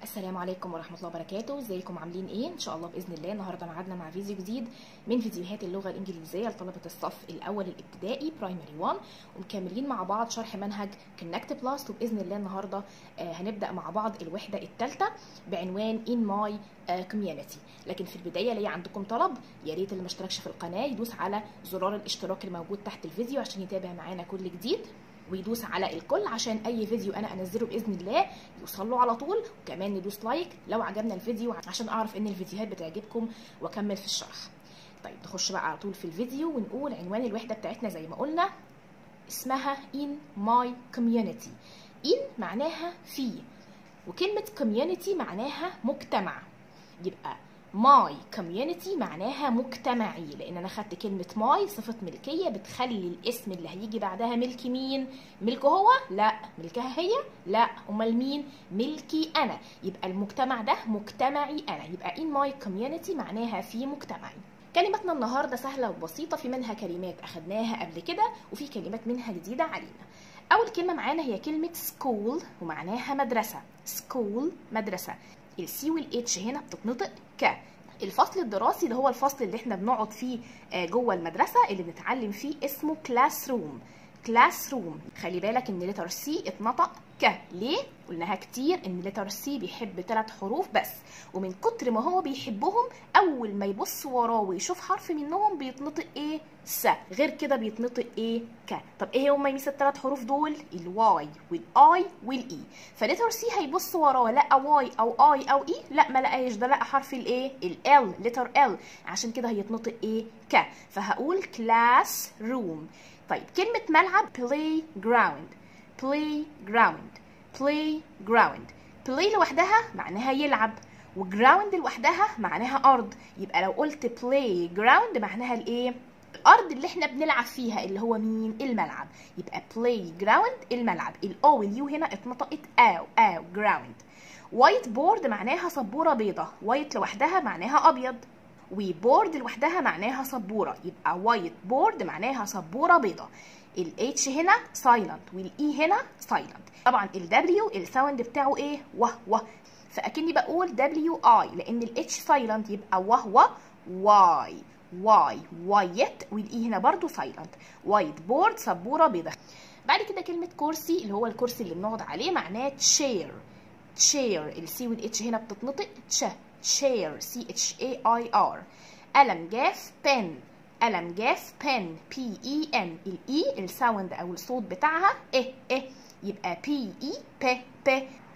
السلام عليكم ورحمة الله وبركاته ازيكم عاملين ايه ان شاء الله باذن الله النهارده ميعادنا مع فيديو جديد من فيديوهات اللغة الانجليزية لطلبة الصف الاول الابتدائي برايمري 1 ومكملين مع بعض شرح منهج كونكت بلس وباذن الله النهارده آه هنبدا مع بعض الوحدة الثالثة بعنوان in my آه community لكن في البداية ليا عندكم طلب يا ريت اللي ما اشتركش في القناة يدوس على زرار الاشتراك الموجود تحت الفيديو عشان يتابع معانا كل جديد ويدوس على الكل عشان اي فيديو انا انزله باذن الله يوصل له على طول وكمان ندوس لايك لو عجبنا الفيديو عشان اعرف ان الفيديوهات بتعجبكم واكمل في الشرح طيب نخش بقى على طول في الفيديو ونقول عنوان الوحده بتاعتنا زي ما قلنا اسمها in my community in معناها في وكلمه community معناها مجتمع يبقى my community معناها مجتمعي لان انا خدت كلمه my صفه ملكيه بتخلي الاسم اللي هيجي بعدها ملك مين ملكه هو لا ملكها هي لا امال مين ملكي انا يبقى المجتمع ده مجتمعي انا يبقى in my community معناها في مجتمعي كلمتنا النهارده سهله وبسيطه في منها كلمات اخدناها قبل كده وفي كلمات منها جديده علينا اول كلمه معانا هي كلمه school ومعناها مدرسه school مدرسه السي والاتش هنا بتتنطق ك الفصل الدراسي اللي هو الفصل اللي احنا بنقعد فيه جوه المدرسه اللي بنتعلم فيه اسمه كلاس روم كلاس روم خلي بالك ان لتر سي اتنطق ك ليه قلناها كتير ان لتر سي بيحب ثلاث حروف بس ومن كتر ما هو بيحبهم اول ما يبص وراه ويشوف حرف منهم بيتنطق ايه س غير كده بيتنطق ايه ك طب ايه هما يميس الثلاث حروف دول الواي والاي والاي فلتر سي هيبص وراه لقى واي او اي او اي لا ما لقاش ده لقى حرف الايه ال لتر ال عشان كده هيتنطق ايه ك فهقول كلاس روم طيب كلمة ملعب play ground play ground play ground play لوحدها معناها يلعب وجراوند لوحدها معناها أرض يبقى لو قلت play ground معناها الإيه؟ الأرض اللي احنا بنلعب فيها اللي هو مين؟ الملعب يبقى play ground الملعب الأو واليو هنا اتنطقت أو أو ground وايت بورد معناها سبورة بيضة وايت لوحدها معناها أبيض وبورد لوحدها معناها سبوره يبقى وايت بورد معناها سبوره بيضاء الاتش هنا سايلنت والاي هنا سايلنت طبعا الدبليو الساوند بتاعه ايه وه وه فاكني بقول دبليو اي لان الاتش سايلنت يبقى وه وه واي واي وايت والاي هنا برضو سايلنت وايت بورد سبوره بيضاء بعد كده كلمه كرسي اللي هو الكرسي اللي بنقعد عليه معناه تشير تشير السي والاتش هنا بتتنطق تش chair C H A I R قلم جاف pen قلم جاف pen P E N الإي الساوند أو الصوت بتاعها إيه إيه يبقى P E P P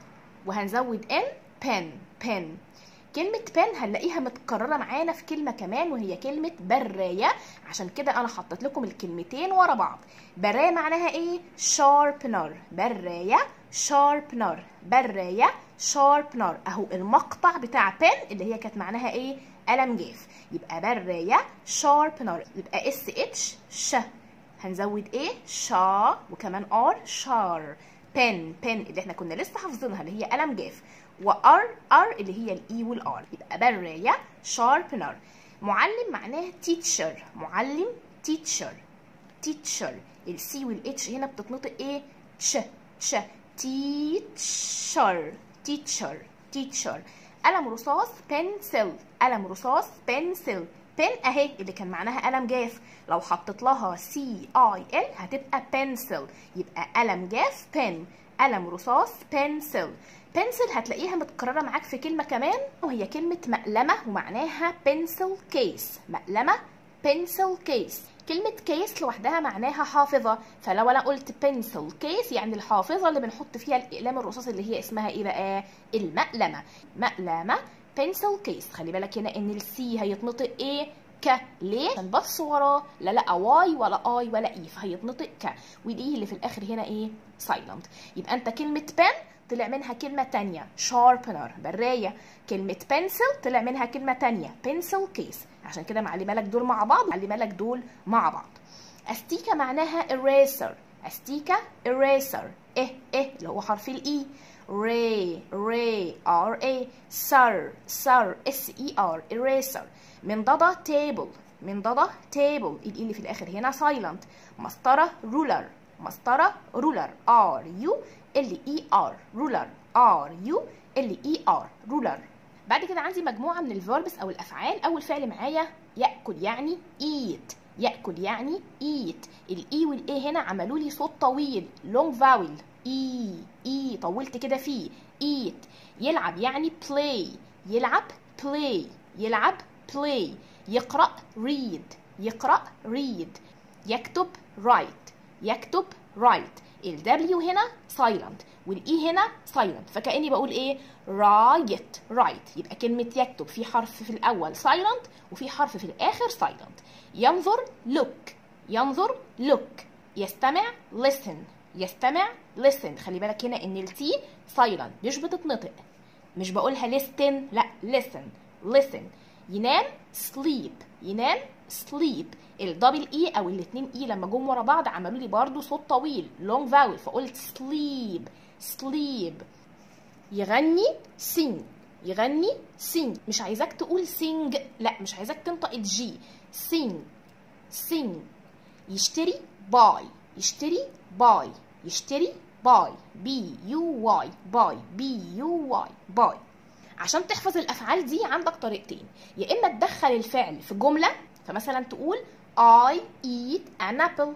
وهنزود N pen pen كلمة بن هنلاقيها متكررة معانا في كلمة كمان وهي كلمة براية عشان كده أنا حطيت لكم الكلمتين ورا بعض براية معناها إيه؟ شاربنر براية شاربنر براية شاربنر أهو المقطع بتاع بن اللي هي كانت معناها إيه؟ قلم جاف يبقى براية شاربنر يبقى اس اتش ش هنزود ايه شا وكمان ار شار بن بن اللي احنا كنا لسه حافظينها اللي هي قلم جاف وار ار اللي هي الاي والار يبقى برايه شاربنر معلم معناه تيتشر معلم تيتشر تيتشر السي والاتش هنا بتتنطق ايه تش تش تيتشر تيتشر تيتشر قلم رصاص بنسل قلم رصاص بنسل بن اهي اللي كان معناها قلم جاف لو حطيت لها سي اي ال هتبقى بنسل يبقى قلم جاف بن قلم رصاص بنسل بنسل هتلاقيها متكررة معاك في كلمة كمان وهي كلمة مقلمة ومعناها بنسل كيس مقلمة بنسل كيس كلمة كيس لوحدها معناها حافظة فلو أنا قلت بنسل كيس يعني الحافظة اللي بنحط فيها الأقلام الرصاص اللي هي اسمها إيه بقى؟ المقلمة مقلمة بنسل كيس خلي بالك هنا إن السي هيتنطق إيه؟ ك ليه؟ عشان بص وراه لا لقى واي ولا اي ولا اي فهيتنطق ك والاي اللي في الاخر هنا ايه؟ سايلنت يبقى انت كلمة بن طلع منها كلمة تانية sharpener براية كلمة pencil طلع منها كلمة تانية pencil case عشان كده معلمة لك دول مع بعض معلمة لك دول مع بعض استيكة معناها eraser استيكة eraser إيه إيه اللي هو حرف الإي ray ray r a sir sir s e r eraser منضدة table منضدة table الإي اللي في الآخر هنا silent مسطرة ruler مسطرة ruler r u ال اي ار رولر ار يو ال اي ار رولر بعد كده عندي مجموعه من الفيربس او الافعال اول فعل معايا ياكل يعني eat ياكل يعني eat الاي والاي هنا عملوا لي صوت طويل long vowel اي اي طولت كده فيه eat يلعب يعني play يلعب play يلعب play يقرأ read يقرأ read يكتب write يكتب write ال W هنا silent والاي هنا silent فكأني بقول ايه write write يبقى كلمة يكتب في حرف في الأول silent وفي حرف في الآخر silent ينظر look ينظر look يستمع listen يستمع listen خلي بالك هنا ان التي silent مش بتتنطق مش بقولها listen لا listen listen ينام sleep ينام sleep الدبل اي او الاتنين اي لما جم ورا بعض عملوا لي برضو صوت طويل long vowel فقلت sleep sleep يغني sing يغني sing مش عايزاك تقول sing لا مش عايزاك تنطق الجي sing sing يشتري buy يشتري buy يشتري buy b u y buy b u y buy عشان تحفظ الافعال دي عندك طريقتين يا اما تدخل الفعل في جمله فمثلا تقول I eat an apple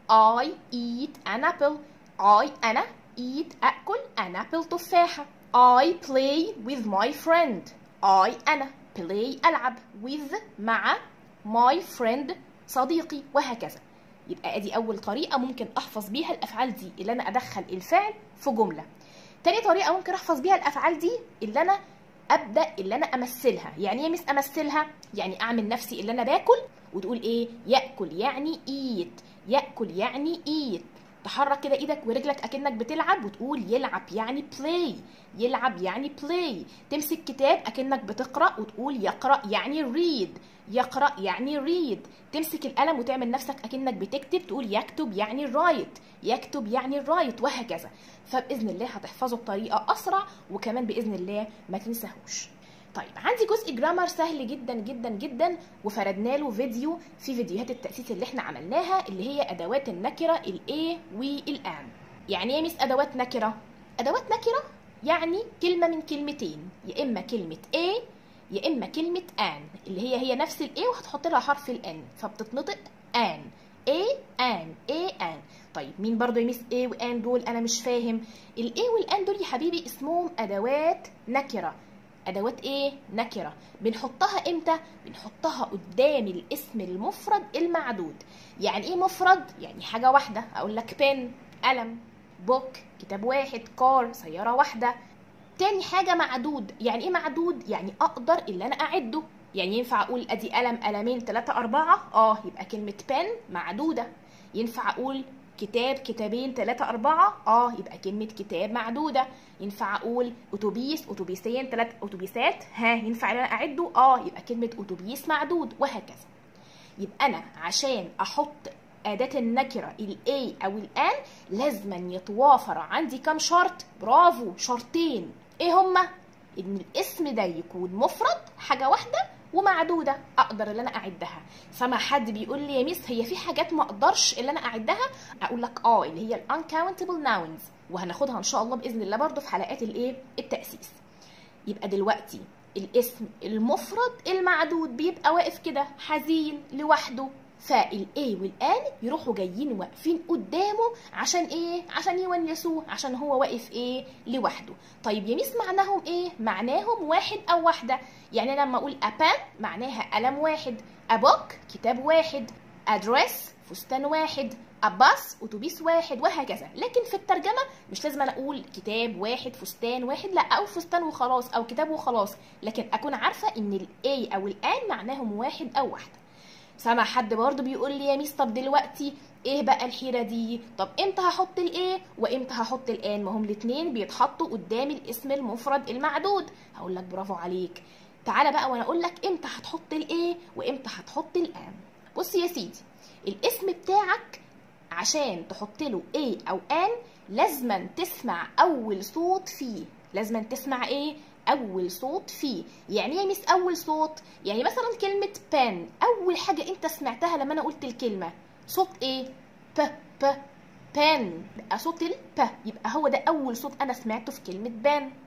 I eat an apple I أنا eat أكل an apple تفاحة I play with my friend I أنا play ألعب with مع my friend صديقي وهكذا يبقى ادي اول طريقه ممكن احفظ بيها الافعال دي اللي انا ادخل الفعل في جمله تاني طريقه ممكن احفظ بيها الافعال دي اللي انا ابدا اللي انا امثلها يعني ايه مس امثلها يعني اعمل نفسي اللي انا باكل وتقول ايه ياكل يعني ايت ياكل يعني ايت تحرك كده ايدك ورجلك اكنك بتلعب وتقول يلعب يعني بلاي يلعب يعني بلاي تمسك كتاب اكنك بتقرا وتقول يقرا يعني ريد يقرا يعني ريد تمسك القلم وتعمل نفسك اكنك بتكتب تقول يكتب يعني رايت يكتب يعني رايت وهكذا فباذن الله هتحفظه بطريقه اسرع وكمان باذن الله ما تنساهوش طيب عندي جزء جرامر سهل جدا جدا جدا وفردنا له فيديو في فيديوهات التأسيس اللي احنا عملناها اللي هي أدوات النكرة الإيه والآن يعني ايه مس أدوات نكرة؟ أدوات نكرة يعني كلمة من كلمتين يا إما كلمة A يا إما كلمة آن اللي هي هي نفس الإيه وهتحط لها حرف الإن فبتتنطق آن A آن A آن طيب مين برضو يميس A وآن دول أنا مش فاهم ال A والآن دول يا حبيبي اسمهم أدوات نكرة ادوات ايه نكره بنحطها امتى بنحطها قدام الاسم المفرد المعدود يعني ايه مفرد يعني حاجه واحده اقول لك بن قلم بوك كتاب واحد كار سياره واحده تاني حاجه معدود يعني ايه معدود يعني اقدر اللي انا اعده يعني ينفع اقول ادي قلم قلمين ثلاثة أربعة اه يبقى كلمة بن معدودة ينفع اقول كتاب كتابين ثلاثة أربعة اه يبقى كلمة كتاب معدودة ينفع أقول أتوبيس أتوبيسين ثلاث أتوبيسات ها ينفع أنا أعده اه يبقى كلمة أتوبيس معدود وهكذا يبقى أنا عشان أحط أداة النكرة الأي أو الآن لازما يتوافر عندي كام شرط برافو شرطين إيه هما؟ إن الاسم ده يكون مفرد حاجة واحدة ومعدوده اقدر اللي انا اعدها فما حد بيقول لي يا ميس هي في حاجات ما اقدرش اللي انا اعدها اقول لك اه اللي هي الانكاونتبل ناونز وهناخدها ان شاء الله باذن الله برضو في حلقات الايه التاسيس يبقى دلوقتي الاسم المفرد المعدود بيبقى واقف كده حزين لوحده فالاي والان يروحوا جايين واقفين قدامه عشان ايه عشان يونسوه عشان هو واقف ايه لوحده طيب يا ميس معناهم ايه معناهم واحد او واحده يعني انا لما اقول ابان معناها قلم واحد ابوك كتاب واحد ادريس فستان واحد اباس اتوبيس واحد وهكذا لكن في الترجمه مش لازم أنا اقول كتاب واحد فستان واحد لا او فستان وخلاص او كتاب وخلاص لكن اكون عارفه ان الاي او الان معناهم واحد او واحده سمع حد برضه بيقول لي يا ميس طب دلوقتي ايه بقى الحيرة دي طب امتى هحط الايه وامتى هحط الان ما هم الاتنين بيتحطوا قدام الاسم المفرد المعدود هقول لك برافو عليك تعالى بقى وانا اقول لك امتى هتحط الايه وامتى هتحط الان بص يا سيدي الاسم بتاعك عشان تحط له ايه او ان لازما تسمع اول صوت فيه لازما تسمع ايه اول صوت فيه يعني ايه مس اول صوت يعني مثلا كلمه بان اول حاجه انت سمعتها لما انا قلت الكلمه صوت ايه ب ب بان بقى صوت ال ب يبقى هو ده اول صوت انا سمعته في كلمه بان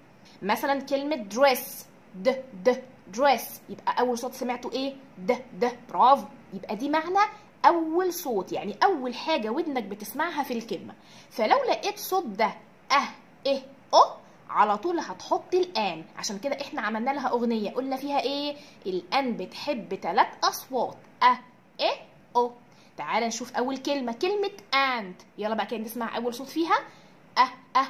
مثلا كلمه dress د د dress يبقى اول صوت سمعته ايه د د برافو يبقى دي معنى اول صوت يعني اول حاجه ودنك بتسمعها في الكلمه فلو لقيت صوت ده اه ايه او على طول هتحط الان عشان كده احنا عملنا لها اغنيه قلنا فيها ايه الان بتحب ثلاث اصوات اه ايه او تعال نشوف اول كلمه كلمه and يلا بقى كده نسمع اول صوت فيها اه اه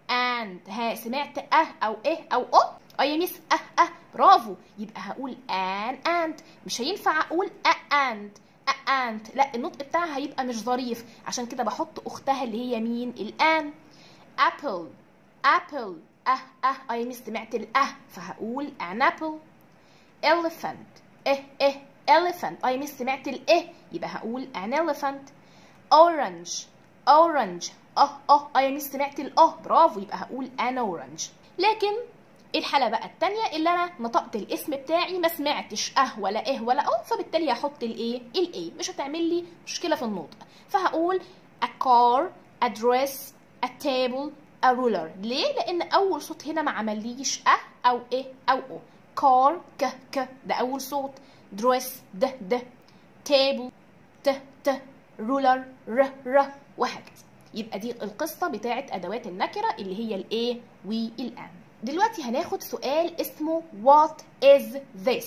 and ها سمعت اه او ايه او او اه يا ميس اه اه برافو يبقى هقول ان and مش هينفع اقول اه and اه and لا النطق بتاعها هيبقى مش ظريف عشان كده بحط اختها اللي هي مين الان apple apple اه اه اه يا ميس سمعت الاه فهقول an apple elephant اه اه elephant اه يا ميس سمعت الاه يبقى هقول an elephant orange orange اه اه اه يا ميس سمعت الاه برافو يبقى هقول an orange لكن الحالة بقى التانية اللي أنا نطقت الاسم بتاعي ما سمعتش أه ولا إه ولا أه فبالتالي هحط الإيه؟ الإيه مش هتعمل لي مشكلة في النطق فهقول a car a dress a table a ruler ليه؟ لأن أول صوت هنا ما عمليش أه أو إيه أو أو car ك ك ده أول صوت dress ده ده table ت ت ruler ر ر وهكذا يبقى دي القصة بتاعت أدوات النكرة اللي هي الإيه والآن دلوقتي هناخد سؤال اسمه what is this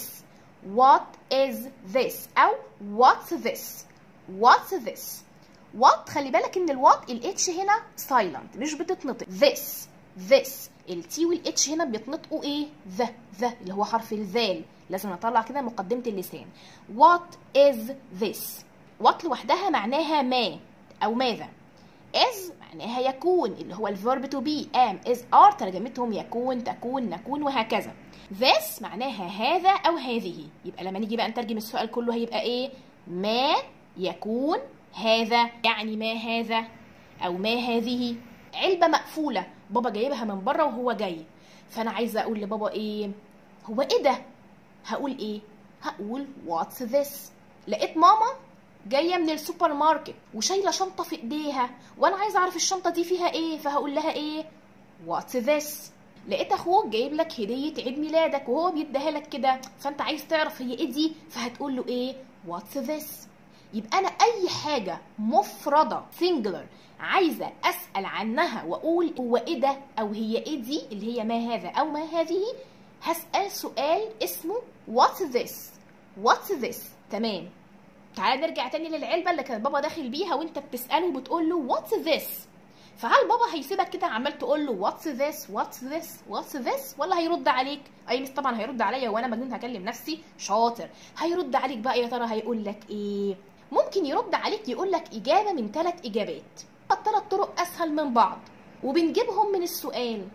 what is this أو what's this what's this what خلي بالك ان الوات الاتش هنا silent مش بتتنطق this this التي والاتش هنا بيتنطقوا ايه ذا ذا اللي هو حرف الذال لازم نطلع كده مقدمة اللسان what is this what لوحدها معناها ما او ماذا is معناها يكون اللي هو الفيرب تو بي am is are ترجمتهم يكون تكون نكون وهكذا this معناها هذا او هذه يبقى لما نيجي بقى نترجم السؤال كله هيبقى ايه ما يكون هذا يعني ما هذا او ما هذه علبه مقفوله بابا جايبها من بره وهو جاي فانا عايزه اقول لبابا ايه هو ايه ده هقول ايه هقول واتس ذس لقيت ماما جايه من السوبر ماركت وشايله شنطه في ايديها وانا عايزه اعرف الشنطه دي فيها ايه فهقول لها ايه واتس ذس لقيت اخوك جايب لك هديه عيد ميلادك وهو بيديها لك كده فانت عايز تعرف هي ايه دي فهتقول له ايه واتس ذس يبقى انا اي حاجه مفرده سنجلر عايزه اسال عنها واقول هو ايه ده او هي ايه دي اللي هي ما هذا او ما هذه هسال سؤال اسمه واتس ذس واتس ذس تمام تعالى نرجع تاني للعلبه اللي كان بابا داخل بيها وانت بتساله وبتقول له واتس ذس فهل بابا هيسيبك كده عمال تقول له واتس ذس واتس ذس واتس ذس ولا هيرد عليك اي مس طبعا هيرد عليا وانا مجنون هكلم نفسي شاطر هيرد عليك بقى يا ترى هيقول لك ايه ممكن يرد عليك يقول لك اجابه من ثلاث اجابات الثلاث طرق اسهل من بعض وبنجيبهم من السؤال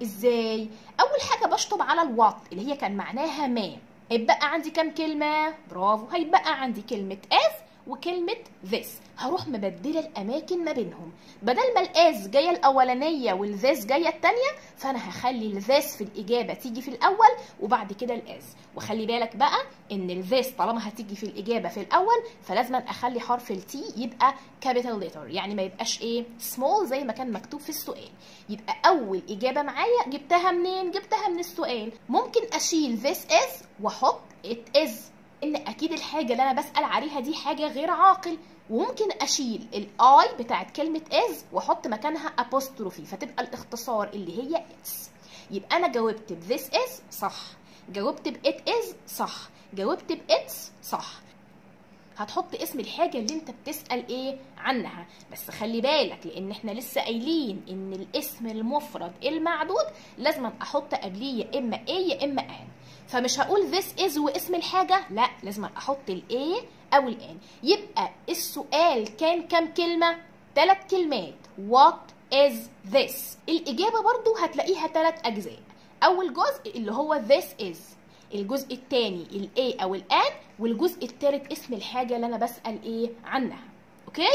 ازاي اول حاجه بشطب على الوات اللي هي كان معناها ما هيبقى عندي كام كلمه برافو هيبقى عندي كلمه as وكلمة this هروح مبدلة الأماكن ما بينهم بدل ما الأز جاية الأولانية والذس جاية التانية فأنا هخلي الذس في الإجابة تيجي في الأول وبعد كده الأز وخلي بالك بقى إن الذس طالما هتيجي في الإجابة في الأول فلازم أخلي حرف التي يبقى capital letter يعني ما يبقاش إيه small زي ما كان مكتوب في السؤال يبقى أول إجابة معايا جبتها منين؟ جبتها من السؤال ممكن أشيل this is وأحط it is ان اكيد الحاجه اللي انا بسال عليها دي حاجه غير عاقل وممكن اشيل الاي بتاعت كلمه از واحط مكانها apostrophe فتبقى الاختصار اللي هي اتس يبقى انا جاوبت ب this is صح جاوبت ب it is صح جاوبت ب اتس صح هتحط اسم الحاجة اللي انت بتسأل ايه عنها بس خلي بالك لان احنا لسه قايلين ان الاسم المفرد المعدود لازم احط قبليه يا اما ايه يا اما ان فمش هقول this is واسم الحاجة لا لازم احط الايه او الان يبقى السؤال كان كام كلمة ثلاث كلمات what is this الاجابة برضو هتلاقيها ثلاث اجزاء اول جزء اللي هو this is الجزء الثاني الاي او الان والجزء الثالث اسم الحاجه اللي انا بسال ايه عنها اوكي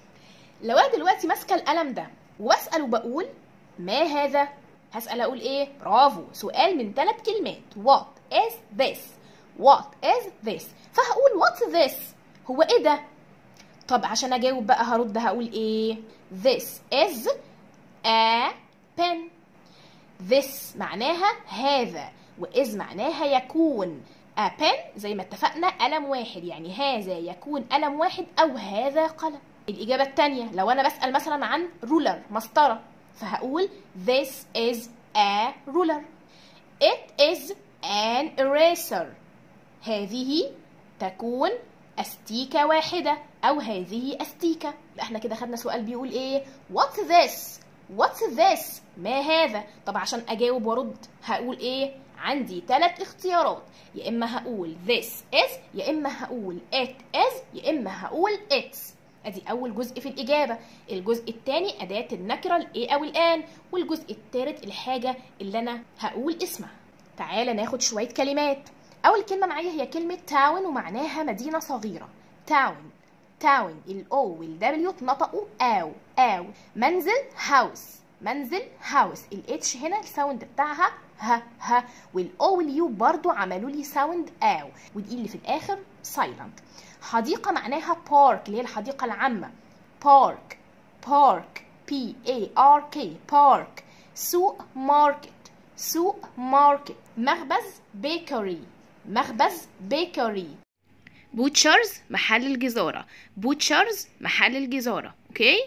لو انا دلوقتي ماسكه القلم ده واسال وبقول ما هذا هسال اقول ايه برافو سؤال من ثلاث كلمات what is this what is this فهقول what's this هو ايه ده طب عشان اجاوب بقى هرد هقول ايه this is a pen this معناها هذا وإذ معناها يكون a pen زي ما اتفقنا قلم واحد يعني هذا يكون قلم واحد أو هذا قلم الإجابة التانية لو أنا بسأل مثلا عن رولر مسطرة فهقول this is a ruler it is an eraser هذه تكون أستيكة واحدة أو هذه أستيكة احنا كده خدنا سؤال بيقول ايه what's this what's this ما هذا طب عشان أجاوب وأرد هقول ايه عندي ثلاث اختيارات يا إما هقول this is يا إما هقول it is يا إما هقول it's ادي اول جزء في الاجابه الجزء الثاني اداه النكره الايه او الان والجزء الثالث الحاجه اللي انا هقول اسمها تعالى ناخد شويه كلمات اول كلمه معايا هي كلمه تاون ومعناها مدينه صغيره تاون تاون الاو والدبليو اتنطقوا او او منزل هاوس منزل هاوس الاتش هنا الساوند بتاعها ها ها والاو واليو برضو عملوا لي ساوند او ودي اللي في الاخر سايلنت حديقة معناها بارك اللي هي الحديقة العامة بارك بارك بي اي ار كي بارك سوق ماركت سوق ماركت مخبز بيكري مخبز بيكري بوتشرز محل الجزارة بوتشرز محل الجزارة اوكي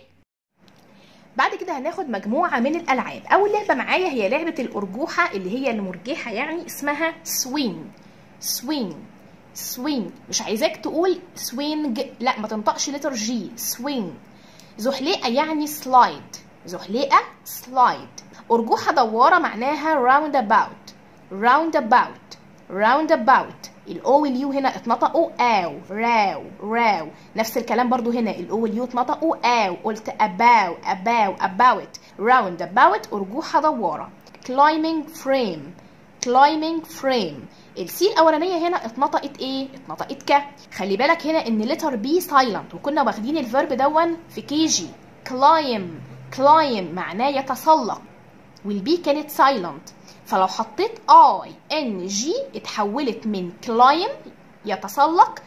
بعد كده هناخد مجموعة من الألعاب أول لعبة معايا هي لعبة الأرجوحة اللي هي المرجحة يعني اسمها سوين سوين سوينج مش عايزاك تقول سوينج لا ما تنطقش لتر جي سوينج زحليقه يعني سلايد زحليقه سلايد ارجوحه دواره معناها راوند اباوت راوند اباوت راوند اباوت الاو واليو هنا اتنطقوا او راو راو نفس الكلام برضو هنا الاو واليو اتنطقوا او قلت اباو اباو اباوت راوند اباوت ارجوحه دواره climbing frame climbing frame السي الاولانيه هنا اتنطقت ايه اتنطقت ك خلي بالك هنا ان لتر بي سايلنت وكنا واخدين الفيرب دون في كي جي كلايم كلايم معناه يتسلق والبي كانت سايلنت فلو حطيت اي ان جي اتحولت من كلايم يتسلق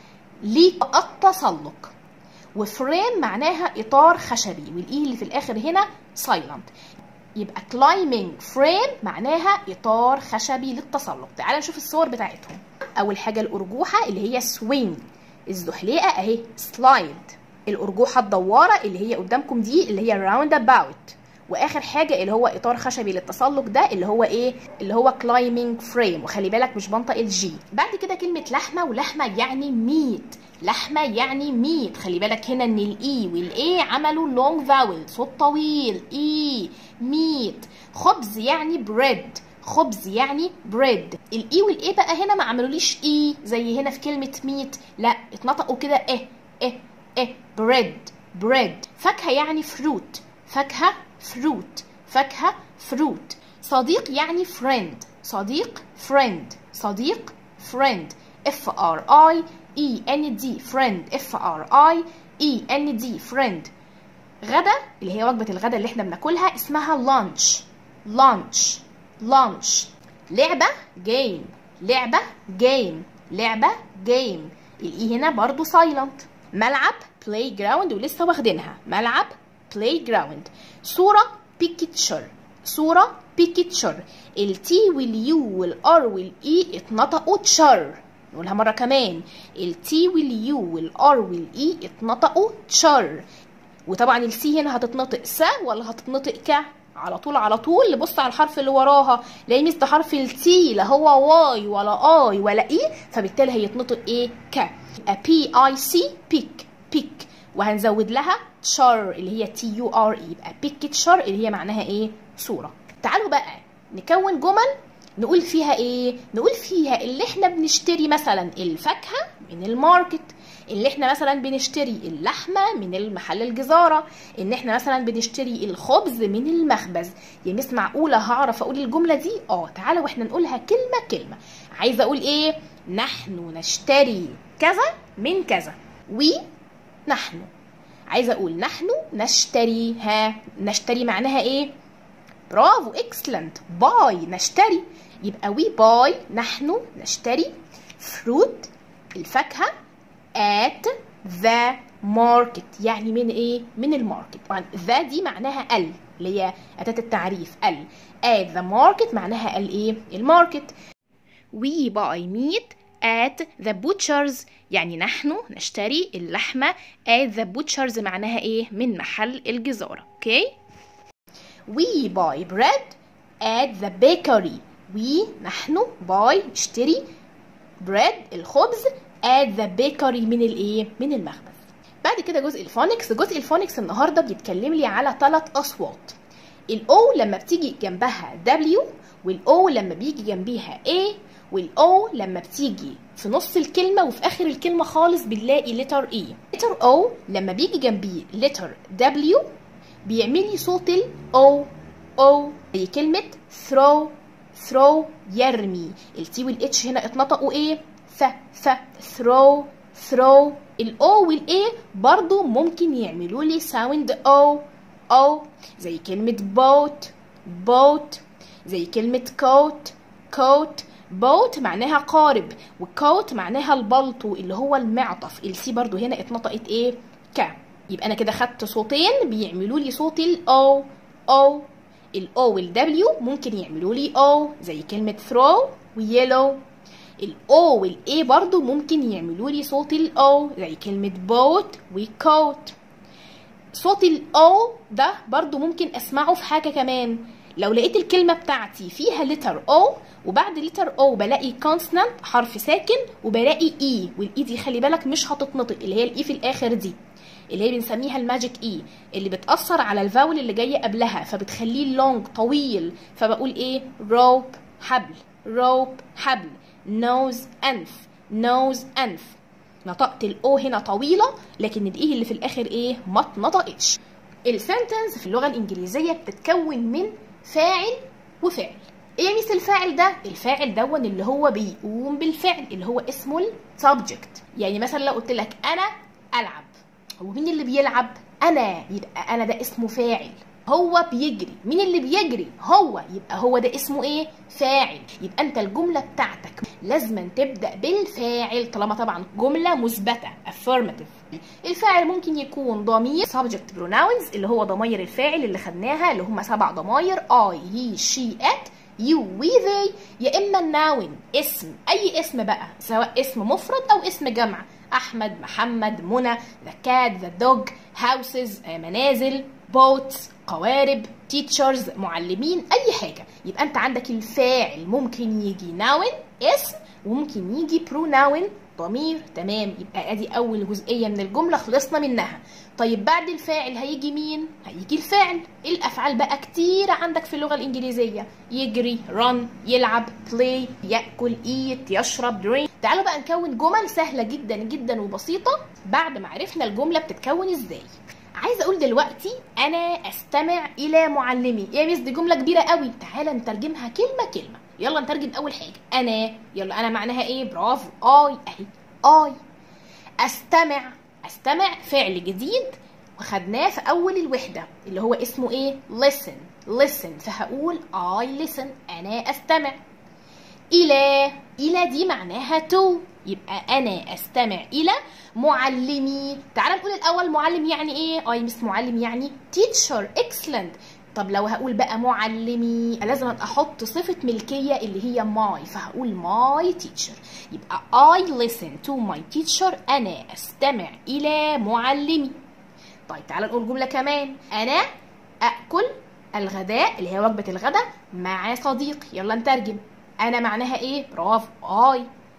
للتسلق وفريم معناها اطار خشبي والاي اللي في الاخر هنا سايلنت يبقى climbing frame معناها إطار خشبي للتسلق تعال نشوف الصور بتاعتهم أول حاجة الأرجوحة اللي هي swing الزحليقة أهي slide الأرجوحة الدوارة اللي هي قدامكم دي اللي هي round about واخر حاجه اللي هو اطار خشبي للتسلق ده اللي هو ايه اللي هو climbing frame وخلي بالك مش بنطق الجي بعد كده كلمه لحمه ولحمه يعني ميت لحمه يعني ميت خلي بالك هنا ان الاي والاي عملوا لونج فاول صوت طويل اي ميت خبز يعني بريد خبز يعني بريد الاي والاي بقى هنا ما عملوليش اي زي هنا في كلمه ميت لا اتنطقوا كده اه اه اه بريد بريد فاكهه يعني فروت فاكهه فروت فاكهه فروت صديق يعني فريند صديق فريند صديق فريند اف ار اي اي ان دي فريند اف ار اي اي ان دي فريند غدا اللي هي وجبه الغدا اللي احنا بناكلها اسمها لانش لانش لانش لعبه جيم لعبه جيم لعبه جيم الاي هنا برضو سايلنت ملعب بلاي جراوند ولسه واخدينها ملعب بلاي جراوند صوره بيكتشر صوره بيكتشر التي واليو والار والاي اتنطقوا تشر نقولها مرة كمان التي واليو والار والاي اتنطقوا تشر وطبعا السي هنا هتتنطق س ولا هتتنطق ك على طول على طول نبص على الحرف اللي وراها لاقي مثل حرف التي لا هو واي ولا اي ولا اي فبالتالي هيتنطق ايه ك بي اي سي بيك بيك وهنزود لها تشر اللي هي تي يو ار اي يبقى بيكتشر اللي هي معناها ايه صوره تعالوا بقى نكون جمل نقول فيها ايه نقول فيها اللي احنا بنشتري مثلا الفاكهه من الماركت اللي احنا مثلا بنشتري اللحمه من المحل الجزاره ان احنا مثلا بنشتري الخبز من المخبز يا مس معقوله هعرف اقول الجمله دي اه تعالى واحنا نقولها كلمه كلمه عايزه اقول ايه نحن نشتري كذا من كذا وي نحن عايزه اقول نحن نشتري ها نشتري معناها ايه برافو اكسلنت باي نشتري يبقى وي باي نحن نشتري فروت الفاكهه at the market يعني من ايه من الماركت طبعا ذا دي معناها ال اللي هي أداة التعريف ال at the market معناها الايه الماركت we buy meat at the butchers يعني نحن نشتري اللحمة at the butchers معناها ايه من محل الجزارة اوكي we buy bread at the bakery we نحن buy نشتري bread الخبز at the bakery من الايه من المخبز بعد كده جزء الفونكس جزء الفونكس النهارده بيتكلم لي على ثلاث اصوات الاو لما بتيجي جنبها W والاو لما بيجي جنبيها A والاو لما بتيجي في نص الكلمة وفي آخر الكلمة خالص بنلاقي لتر E لتر O لما بيجي جنبيه لتر W بيعمل لي صوت ال O O زي كلمة throw throw يرمي التي والاتش هنا اتنطقوا ايه ث ث throw throw الاو والاي برضو ممكن يعملوا لي ساوند او او زي كلمة boat boat زي كلمة coat coat boat معناها قارب وكوت معناها البلطو اللي هو المعطف السي برضو هنا اتنطقت ايه ك يبقى انا كده خدت صوتين بيعملوا لي صوت الاو او الاو والدبليو ممكن يعملوا لي او زي كلمة throw ويلو الاو والاي برضو ممكن يعملوا لي صوت الاو زي كلمة boat وكوت صوت الاو ده برضو ممكن اسمعه في حاجة كمان لو لقيت الكلمة بتاعتي فيها لتر او وبعد لتر او بلاقي كونسونانت حرف ساكن وبلاقي اي والاي دي خلي بالك مش هتتنطق اللي هي الاي في الاخر دي اللي هي بنسميها الماجيك اي اللي بتأثر على الفاول اللي جاية قبلها فبتخليه لونج طويل فبقول ايه روب حبل روب حبل نوز انف نوز انف نطقت الاو هنا طويلة لكن الايه اللي في الاخر ايه ما اتنطقتش السنتنس في اللغة الانجليزية بتتكون من فاعل وفعل ايه مثل الفاعل ده الفاعل دون اللي هو بيقوم بالفعل اللي هو اسمه السبجكت يعني مثلا لو قلت لك انا العب هو مين اللي بيلعب انا يبقى انا ده اسمه فاعل هو بيجري مين اللي بيجري هو يبقى هو ده اسمه ايه فاعل يبقى انت الجمله بتاعتك لازم تبدا بالفاعل طالما طبعا جمله مثبته affirmative الفاعل ممكن يكون ضمير subject pronouns اللي هو ضماير الفاعل اللي خدناها اللي هم سبع ضماير I he she it you we they يا اما الناون اسم اي اسم بقى سواء اسم مفرد او اسم جمع احمد محمد منى the cat the dog houses منازل boats قوارب teachers معلمين اي حاجه يبقى انت عندك الفاعل ممكن يجي noun اسم وممكن يجي pronoun ضمير تمام يبقى ادي اول جزئيه من الجمله خلصنا منها طيب بعد الفاعل هيجي مين هيجي الفعل الافعال بقى كتير عندك في اللغه الانجليزيه يجري run يلعب play ياكل eat يشرب drink تعالوا بقى نكون جمل سهله جدا جدا وبسيطه بعد ما عرفنا الجمله بتتكون ازاي عايزه اقول دلوقتي انا استمع الى معلمي يا ميس دي جمله كبيره قوي تعالى نترجمها كلمه كلمه يلا نترجم اول حاجه انا يلا انا معناها ايه برافو اي اهي اي استمع استمع فعل جديد وخدناه في اول الوحده اللي هو اسمه ايه listen listen فهقول I listen انا استمع الى الى دي معناها to يبقى انا استمع الى معلمي تعال نقول الاول معلم يعني ايه اي مس معلم يعني teacher excellent طب لو هقول بقى معلمي لازم احط صفة ملكية اللي هي my فهقول my teacher يبقى I listen to my teacher أنا أستمع إلى معلمي طيب تعال نقول جملة كمان أنا أكل الغداء اللي هي وجبة الغداء مع صديقي يلا نترجم أنا معناها إيه؟ برافو I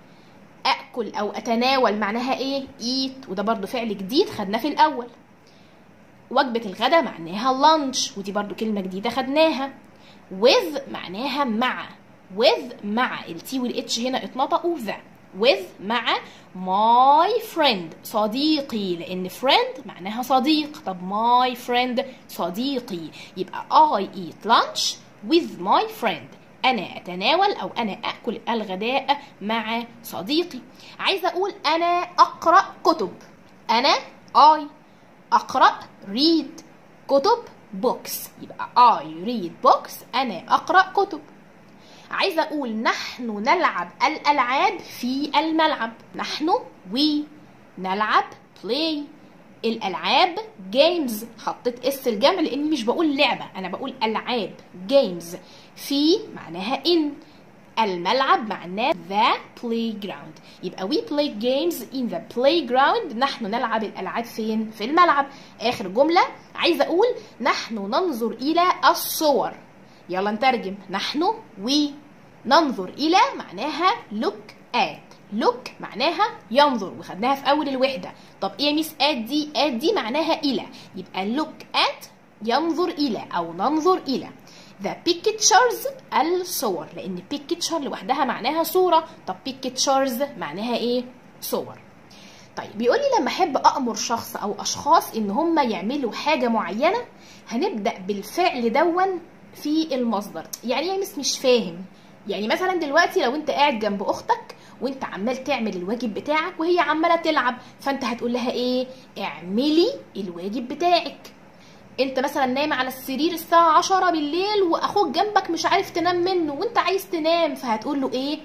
أكل أو أتناول معناها إيه؟ eat وده برضو فعل جديد خدناه في الأول وجبة الغداء معناها lunch ودي برضو كلمة جديدة خدناها with معناها مع with مع التي والاتش هنا اتنطقوا ذا with مع my friend صديقي لأن friend معناها صديق طب my friend صديقي يبقى I eat lunch with my friend أنا أتناول أو أنا أكل الغداء مع صديقي عايزة أقول أنا أقرأ كتب أنا I أقرأ read كتب books يبقى I read books أنا أقرأ كتب عايزة أقول نحن نلعب الألعاب في الملعب نحن we نلعب play الالعاب جيمز حطيت اس الجمع لاني مش بقول لعبه انا بقول العاب جيمز في معناها ان الملعب معناه the playground يبقى we play games in the playground نحن نلعب الألعاب فين؟ في الملعب آخر جملة عايزة أقول نحن ننظر إلى الصور يلا نترجم نحن we ننظر إلى معناها look at look معناها ينظر وخدناها في أول الوحدة طب إيه ميس at دي at دي معناها إلى يبقى look at ينظر إلى أو ننظر إلى the pictures الصور لان picture لوحدها معناها صوره طب pictures معناها ايه صور طيب بيقول لي لما احب امر شخص او اشخاص ان هم يعملوا حاجه معينه هنبدا بالفعل دون في المصدر يعني ايه مش مش فاهم يعني مثلا دلوقتي لو انت قاعد جنب اختك وانت عمال تعمل الواجب بتاعك وهي عماله تلعب فانت هتقول لها ايه اعملي الواجب بتاعك انت مثلا نايم على السرير الساعة 10 بالليل واخوك جنبك مش عارف تنام منه وانت عايز تنام فهتقول له ايه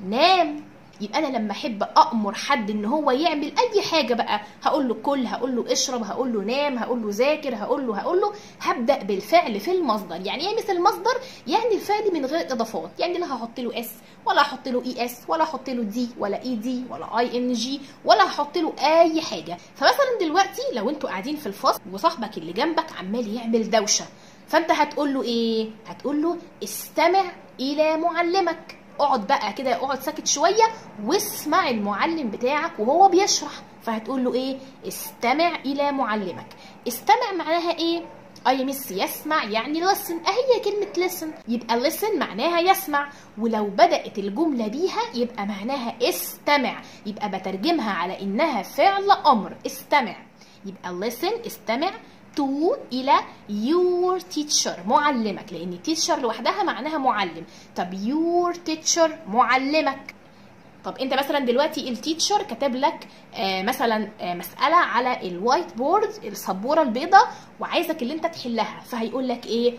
نام يبقى انا لما احب امر حد ان هو يعمل اي حاجه بقى هقول له كل هقول له اشرب هقول له نام هقول له ذاكر هقول له هقول له هبدا بالفعل في المصدر يعني ايه مثل المصدر يعني الفعل من غير اضافات يعني لا هحط له اس ولا هحط له اي اس ولا هحط له دي ولا اي دي ولا اي ان جي ولا هحط له اي حاجه فمثلا دلوقتي لو انتوا قاعدين في الفصل وصاحبك اللي جنبك عمال يعمل دوشه فانت هتقول له ايه هتقول له استمع الى معلمك اقعد بقى كده اقعد ساكت شويه واسمع المعلم بتاعك وهو بيشرح فهتقول له ايه استمع الى معلمك استمع معناها ايه اي مس يسمع يعني listen اهي كلمة listen يبقى listen معناها يسمع ولو بدأت الجملة بيها يبقى معناها استمع يبقى بترجمها على انها فعل امر استمع يبقى listen استمع to إلى your teacher معلمك لأن teacher لوحدها معناها معلم طب your teacher معلمك طب انت مثلا دلوقتي التيتشر كتب لك آه مثلا آه مساله على الوايت بورد السبوره البيضاء وعايزك اللي انت تحلها فهيقول لك ايه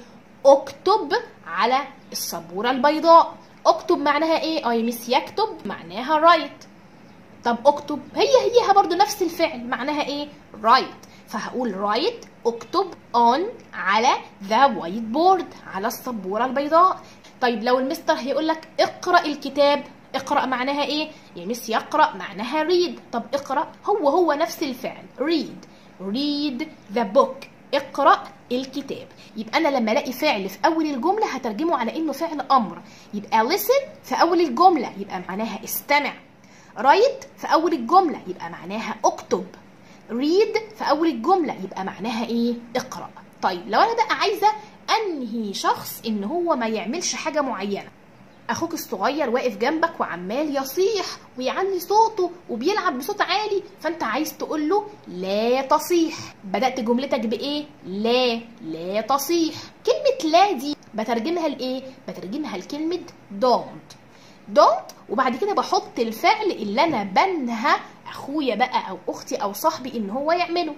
اكتب على السبوره البيضاء اكتب معناها ايه اي مس يكتب معناها رايت طب اكتب هي هيها برضو نفس الفعل معناها ايه رايت فهقول رايت اكتب on على ذا وايت بورد على السبوره البيضاء طيب لو المستر هيقول لك اقرا الكتاب اقرا معناها ايه يعني مس يقرا معناها read طب اقرا هو هو نفس الفعل read read the book اقرا الكتاب يبقى انا لما الاقي فعل في اول الجمله هترجمه على انه فعل امر يبقى listen في اول الجمله يبقى معناها استمع write في اول الجمله يبقى معناها اكتب read في اول الجمله يبقى معناها ايه اقرا طيب لو انا بقى عايزه انهي شخص ان هو ما يعملش حاجه معينه اخوك الصغير واقف جنبك وعمال يصيح ويعلي صوته وبيلعب بصوت عالي فانت عايز تقول له لا تصيح بدات جملتك بايه لا لا تصيح كلمه لا دي بترجمها لايه بترجمها لكلمه don't don't وبعد كده بحط الفعل اللي انا بنهى اخويا بقى او اختي او صاحبي ان هو يعمله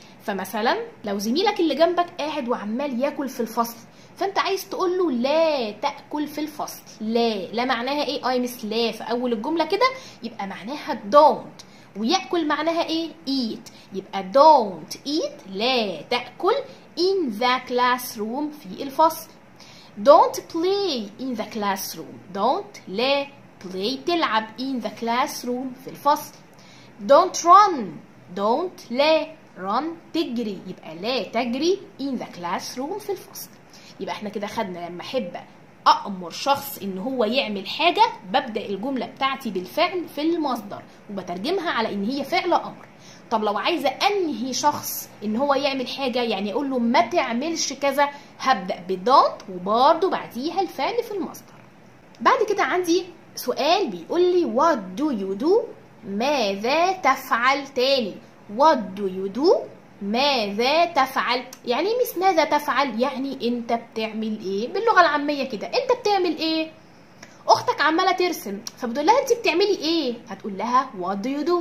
فمثلا لو زميلك اللي جنبك قاعد وعمال ياكل في الفصل فانت عايز تقول له لا تاكل في الفصل لا لا معناها ايه اي مس لا في اول الجمله كده يبقى معناها don't وياكل معناها ايه eat يبقى don't eat لا تاكل in the classroom في الفصل don't play in the classroom don't لا play تلعب in the classroom في الفصل don't run don't لا run تجري يبقى لا تجري in the classroom في الفصل يبقى احنا كده خدنا لما احب أأمر شخص إن هو يعمل حاجة ببدأ الجملة بتاعتي بالفعل في المصدر وبترجمها على إن هي فعل أمر طب لو عايزة أنهي شخص إن هو يعمل حاجة يعني أقول له ما تعملش كذا هبدأ بدونت وبرضه بعديها الفعل في المصدر بعد كده عندي سؤال بيقول لي what do you do ماذا تفعل تاني what do you do ماذا تفعل يعني مش ماذا تفعل يعني انت بتعمل ايه باللغه العاميه كده انت بتعمل ايه اختك عماله ترسم فبتقول لها انت بتعملي ايه هتقول لها what do you do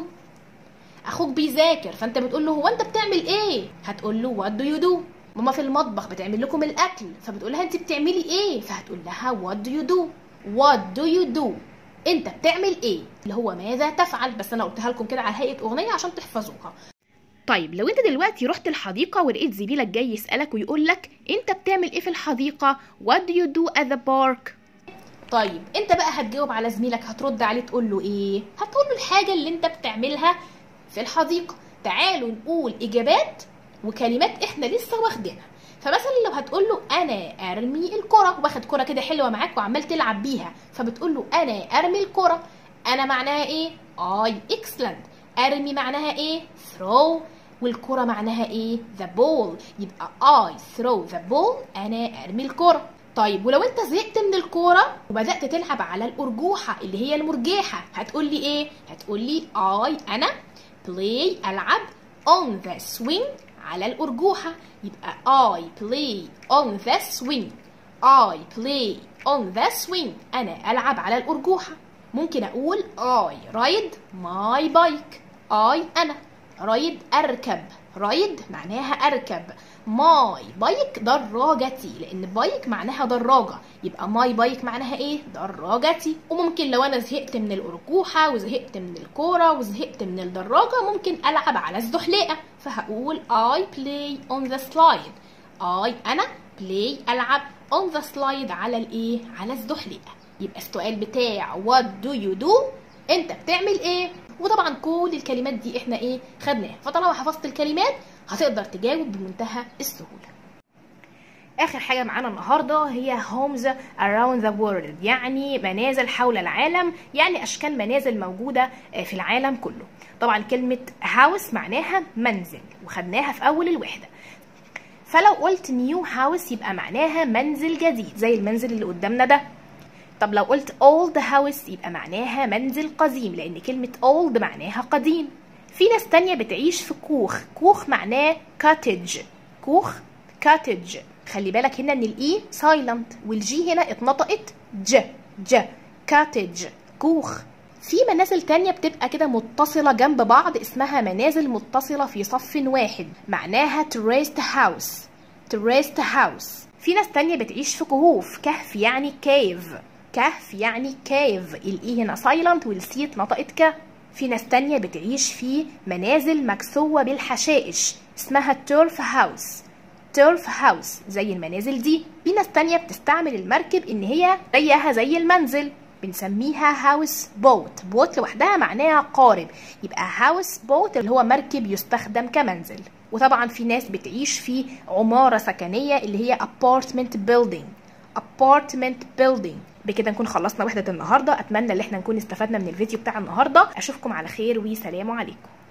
اخوك بيذاكر فانت بتقول له هو انت بتعمل ايه هتقول له what do you do ماما في المطبخ بتعمل لكم الاكل فبتقول لها انت بتعملي ايه فهتقول لها what do you do what do you do انت بتعمل ايه اللي هو ماذا تفعل بس انا قلتها لكم كده على هيئه اغنيه عشان تحفظوها طيب لو انت دلوقتي رحت الحديقة ولقيت زميلك جاي يسألك ويقول لك انت بتعمل ايه في الحديقة what do you do at the park طيب انت بقى هتجاوب على زميلك هترد عليه تقول له ايه هتقول له الحاجة اللي انت بتعملها في الحديقة تعالوا نقول اجابات وكلمات احنا لسه واخدينها فمثلا لو هتقول له انا ارمي الكرة واخد كرة كده حلوة معاك وعمال تلعب بيها فبتقول له انا ارمي الكرة انا معناها ايه اي اكسلنت ارمي معناها ايه throw والكرة معناها ايه the ball يبقى I throw the ball انا ارمي الكرة طيب ولو انت زهقت من الكورة وبدأت تلعب على الأرجوحة اللي هي المرجحة هتقول لي ايه هتقول لي I انا play العب on the swing على الأرجوحة يبقى I play on the swing I play on the swing أنا ألعب على الأرجوحة ممكن أقول I ride my bike I أنا ride أركب ride معناها أركب my bike دراجتي لأن بايك معناها دراجة يبقى my bike معناها إيه؟ دراجتي وممكن لو أنا زهقت من الأرجوحة وزهقت من الكورة وزهقت من الدراجة ممكن ألعب على الزحليقة فهقول I play on the slide I أنا play ألعب on the slide على الإيه؟ على الزحليقة يبقى السؤال بتاع what do you do انت بتعمل ايه وطبعا كل الكلمات دي احنا ايه خدناها فطالما حفظت الكلمات هتقدر تجاوب بمنتهى السهوله اخر حاجه معانا النهارده هي homes around the world يعني منازل حول العالم يعني اشكال منازل موجوده في العالم كله طبعا كلمه house معناها منزل وخدناها في اول الوحده فلو قلت نيو هاوس يبقى معناها منزل جديد زي المنزل اللي قدامنا ده طب لو قلت old house يبقى معناها منزل قديم لأن كلمة old معناها قديم في ناس تانية بتعيش في كوخ كوخ معناه cottage كوخ cottage خلي بالك هنا ان الاي سايلنت والجي هنا اتنطقت ج ج cottage كوخ في منازل تانية بتبقى كده متصلة جنب بعض اسمها منازل متصلة في صف واحد معناها terraced house terraced house في ناس تانية بتعيش في كهوف كهف يعني كيف كهف يعني كيف الاي هنا سايلنت والسي اتنطقت ك في ناس تانية بتعيش في منازل مكسوة بالحشائش اسمها تورف هاوس تورف هاوس زي المنازل دي في ناس تانية بتستعمل المركب ان هي زيها زي المنزل بنسميها هاوس بوت بوت لوحدها معناها قارب يبقى هاوس بوت اللي هو مركب يستخدم كمنزل وطبعا في ناس بتعيش في عمارة سكنية اللي هي apartment building apartment building بكده نكون خلصنا وحدة النهاردة أتمنى إن احنا نكون استفدنا من الفيديو بتاع النهاردة أشوفكم على خير وسلام عليكم